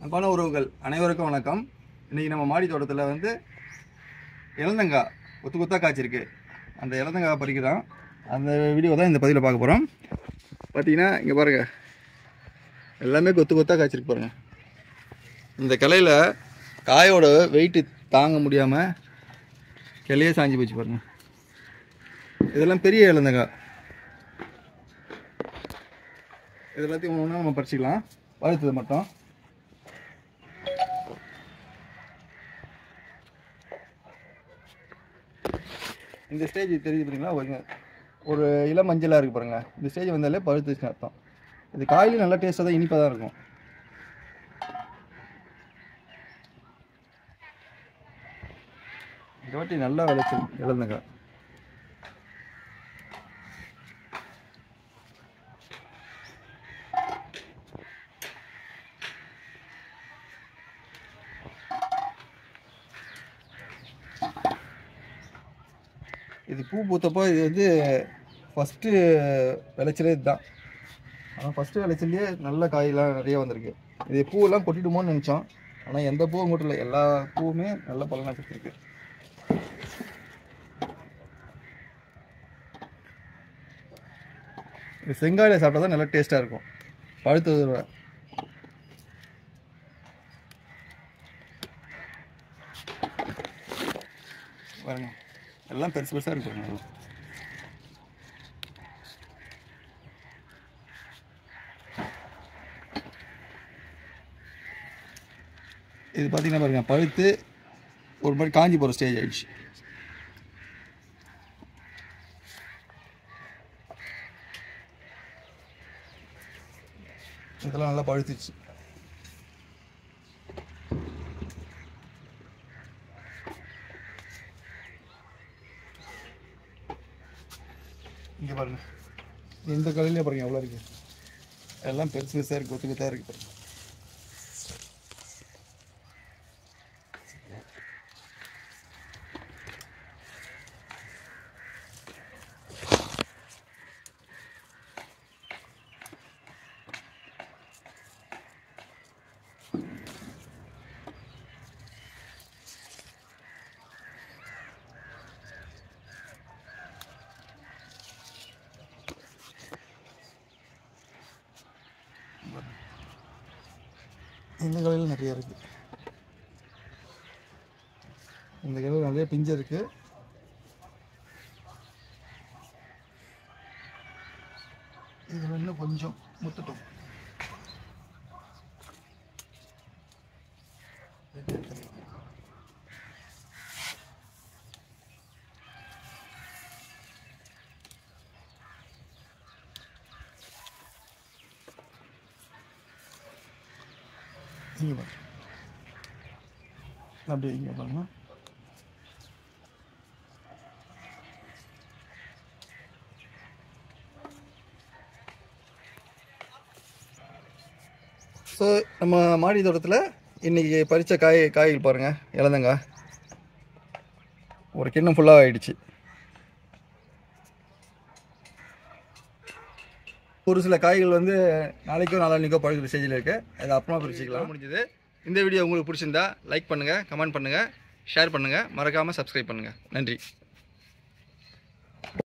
அன்பான உறவுகள் அனைவருக்கும் வணக்கம் இன்றைக்கி நம்ம மாடி தோட்டத்தில் வந்து இளந்தங்காய் கொத்து கொத்தாக காய்ச்சிருக்கு அந்த இளந்தங்காய் பறிக்கிறோம் அந்த வீடியோ தான் இந்த பதிவில் பார்க்க போகிறோம் பார்த்தீங்கன்னா இங்கே பாருங்கள் எல்லாமே கொத்து கொத்தாக காய்ச்சிருக்கு பாருங்கள் இந்த கிளையில் காயோட வெயிட்டு தாங்க முடியாமல் கிளையே சாஞ்சு போச்சு பாருங்கள் இதெல்லாம் பெரிய இளந்தங்காய் இது எல்லாத்தையும் ஒன்று ஒன்றா நம்ம பறிச்சிக்கலாம் பழுத்தது மட்டும் இந்த ஸ்டேஜ் தெரியுது பார்த்தீங்களா ஒரு ஒரு இளம் மஞ்சளாக இருக்குது பாருங்க இந்த ஸ்டேஜ் வந்தாலே பழுத்துச்சுன்னு அர்த்தம் இது காயிலும் நல்லா டேஸ்ட்டாக தான் இனிப்பாக தான் இருக்கும் இந்த வாட்டி நல்லா விளைச்சல் இழந்தங்காய் இது பூ பூத்தப்போ இது வந்து ஃபஸ்ட்டு விளைச்சலே இதுதான் ஆனால் ஃபஸ்ட்டு விளைச்சல்லையே நல்ல காயெல்லாம் நிறைய வந்திருக்கு இது பூவெல்லாம் கொட்டிடுமோன்னு நினச்சோம் ஆனால் எந்த பூவும் கொட்டல எல்லா பூவுமே நல்ல பலனாக கொடுத்துருக்கு இது செங்காயில் சாப்பிட்டா தான் நல்லா டேஸ்ட்டாக இருக்கும் பழுத்தது விட. பாருங்க எல்லாம் பெருசு பெருசாக இருக்கு பாருங்க எல்லாம். இது பார்த்தீங்கன்னா பாருங்க பழுத்து ஒரு மாதிரி காஞ்சி போகிற ஸ்டேஜ் ஆயிடுச்சு இதெல்லாம் நல்லா பழுத்துச்சு இங்கே பாருங்க இந்த கலையிலே பாருங்க எவ்வளோ இருக்கு எல்லாம் பெருசு பெருசாக இருக்கு கொத்து கொத்தாக இருக்கு பாருங்க இந்த கலையில் நிறைய இருக்கு இந்த கலையில் நிறைய பிஞ்சு இருக்கு இது இன்னும் கொஞ்சம் முத்துட்டும் இங்கே பாருங்க அப்படியே இங்கே பாருங்க ஸோ நம்ம மாடி தோட்டத்தில் இன்றைக்கி பறித்த காய் காய்கள் பாருங்கள் இளந்தங்காய் ஒரு கிண்ணம் ஃபுல்லாக ஆயிடுச்சு ஒரு சில காய்கள் வந்து நாளைக்கோ நாளான்னைக்கோ பழுக்கிற ஸ்டேஜில் இருக்குது அதை அப்புறமா பிரிச்சுக்கலாம் முடிஞ்சது இந்த வீடியோ உங்களுக்கு பிடிச்சிருந்தா லைக் பண்ணுங்கள் கமெண்ட் பண்ணுங்கள் ஷேர் பண்ணுங்கள் மறக்காமல் சப்ஸ்கிரைப் பண்ணுங்கள் நன்றி